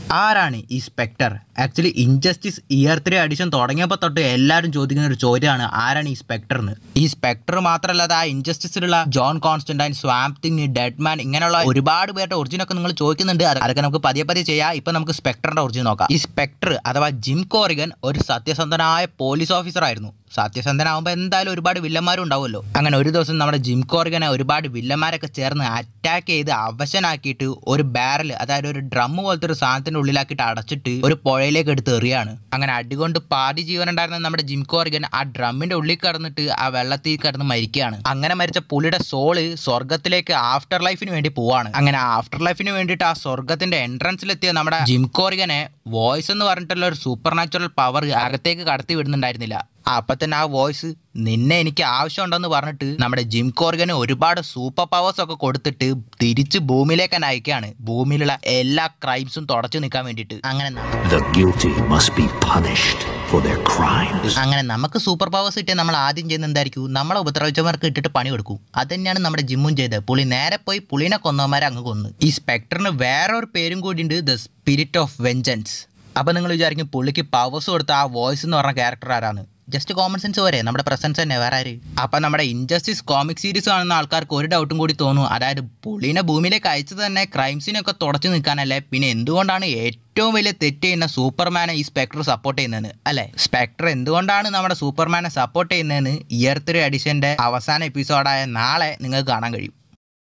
ആരാണ് ഈ Spectre actually Injustice year three edition തുടങ്ങിയപ്പോൾ തൊട്ട് എല്ലാവരും ചോദിക്കുന്ന ഒരു ചോദ്യമാണ് ആരാണ് ഈ സ്പെക്ടർ എന്ന് ഈ സ്പെക്ടർ മാത്രമല്ലാതെ ആ ഇൻജസ്റ്റിസിലുള്ള John Constantine swamp thing dead man ഇങ്ങനെയുള്ള ഒരുപാട് പേരുടെ ഒറിജിൻ ഒക്കെ നിങ്ങൾ ചോദിക്കുന്നുണ്ട് അത് അതൊക്കെ നമുക്ക് പതിയെ പതിയെ ചെയ്യാം ഇപ്പൊ നമുക്ക് സ്പെക്ടറിന്റെ ഒറിജിൻ നോക്കാം ഈ സ്പെക്ടർ അഥവാ ജിം കോറിഗൻ ഒരു സത്യസന്ധനായ പോലീസ് ഓഫീസർ ആയിരുന്നു സത്യസന്ധനാകുമ്പോൾ എന്തായാലും ഒരുപാട് വില്ലന്മാരും ഉണ്ടാവുമല്ലോ അങ്ങനെ ഒരു ദിവസം നമ്മുടെ ജിം കോറിഗനെ ഒരുപാട് വില്ലന്മാരൊക്കെ ചേർന്ന് അറ്റാക്ക് ചെയ്ത് അവശനാക്കിയിട്ട് ഒരു ബാരൽ അതായത് ഒരു ഡ്രം പോലത്തെ ഒരു സാധനത്തിന്റെ ഉള്ളിലാക്കിയിട്ട് അടച്ചിട്ട് ഒരു പുഴയിലേക്ക് എടുത്ത് എറിയാണ് അങ്ങനെ അടികൊണ്ട് പാതി ജീവനുണ്ടായിരുന്ന നമ്മുടെ ജിം കോറിഗൻ ആ ഡ്രമ്മിന്റെ ഉള്ളിൽ കടന്നിട്ട് ആ വെള്ളത്തിൽ കിടന്ന് മരിക്കുകയാണ് അങ്ങനെ മരിച്ച പുലിയുടെ സോള് സ്വർഗത്തിലേക്ക് ആഫ്റ്റർ ലൈഫിന് വേണ്ടി പോവാണ് അങ്ങനെ ആഫ്റ്റർ ലൈഫിന് വേണ്ടിയിട്ട് ആ സ്വർഗത്തിന്റെ എൻട്രൻസിലെത്തിയ നമ്മുടെ ജിം കോറിഗനെ വോയിസ് എന്ന് പറഞ്ഞിട്ടുള്ള ഒരു സൂപ്പർ നാച്ചുറൽ പവർ അകത്തേക്ക് കടത്തി വിടുന്നുണ്ടായിരുന്നില്ല അപ്പൊ തന്നെ ആ വോയിസ് നിന്നെ എനിക്ക് ആവശ്യമുണ്ടെന്ന് പറഞ്ഞിട്ട് നമ്മുടെ ജിം കോർഗന് ഒരുപാട് സൂപ്പർ പവേഴ്സ് ഒക്കെ കൊടുത്തിട്ട് തിരിച്ച് ഭൂമിയിലേക്ക് തന്നെ അയക്കുകയാണ് ഭൂമിയിലുള്ള എല്ലാ ക്രൈംസും തുടച്ചു നിൽക്കാൻ വേണ്ടിയിട്ട് അങ്ങനെ ന- The guilty must be punished for their crimes. അങ്ങനെ നമുക്ക് സൂപ്പർ പവേഴ്സ് കിട്ടിയാൽ നമ്മൾ ആദ്യം ചെയ്യുന്ന എന്തായിരിക്കും നമ്മളെ ഉപദ്രവിച്ചവർക്ക് ഇട്ടിട്ട് പണി കൊടുക്കും അത് തന്നെയാണ് നമ്മുടെ ജിമ്മും ചെയ്തത് പുള്ളി നേരെ പോയി പുള്ളിനെ കൊന്നവന്മാരെ അങ്ങ് കൊന്നു ഈ സ്പെക്ടറിന് വേറെ ഒരു പേരും കൂടി ഉണ്ട് ദ സ്പിരിറ്റ് ഓഫ് വെഞ്ചൻസ് അപ്പം നിങ്ങൾ വിചാരിക്കും പുള്ളിക്ക് പവേഴ്സ് കൊടുത്ത ആ വോയിസ് എന്ന് പറഞ്ഞ ക്യാരക്ടർ ആരാണ് ജസ്റ്റ് കോമൺ സെൻസ് വരെ നമ്മുടെ പ്രസൻസ് തന്നെ വേറെ ആര് അപ്പം നമ്മുടെ ഇൻജസ്റ്റിസ് കോമിക് സീരീസ് കാണുന്ന ആൾക്കാർക്ക് ഒരു ഡൗട്ടും കൂടി തോന്നും അതായത് പുള്ളിനെ ഭൂമിയിലേക്ക് അയച്ചത് തന്നെ ക്രൈംസിനൊക്കെ തുടച്ചു നിൽക്കാനല്ലേ പിന്നെ എന്തുകൊണ്ടാണ് ഏറ്റവും വലിയ തെറ്റ് ചെയ്യുന്ന സൂപ്പർമാനെ ഈ സ്പെക്ടർ സപ്പോർട്ട് ചെയ്യുന്നതെന്ന് അല്ലേ സ്പെക്ടർ എന്തുകൊണ്ടാണ് നമ്മുടെ സൂപ്പർമാനെ സപ്പോർട്ട് ചെയ്യുന്നതെന്ന് ഇയർ ത്രീ എഡിഷന്റെ അവസാന എപ്പിസോഡായ നാളെ നിങ്ങൾക്ക് കാണാൻ കഴിയും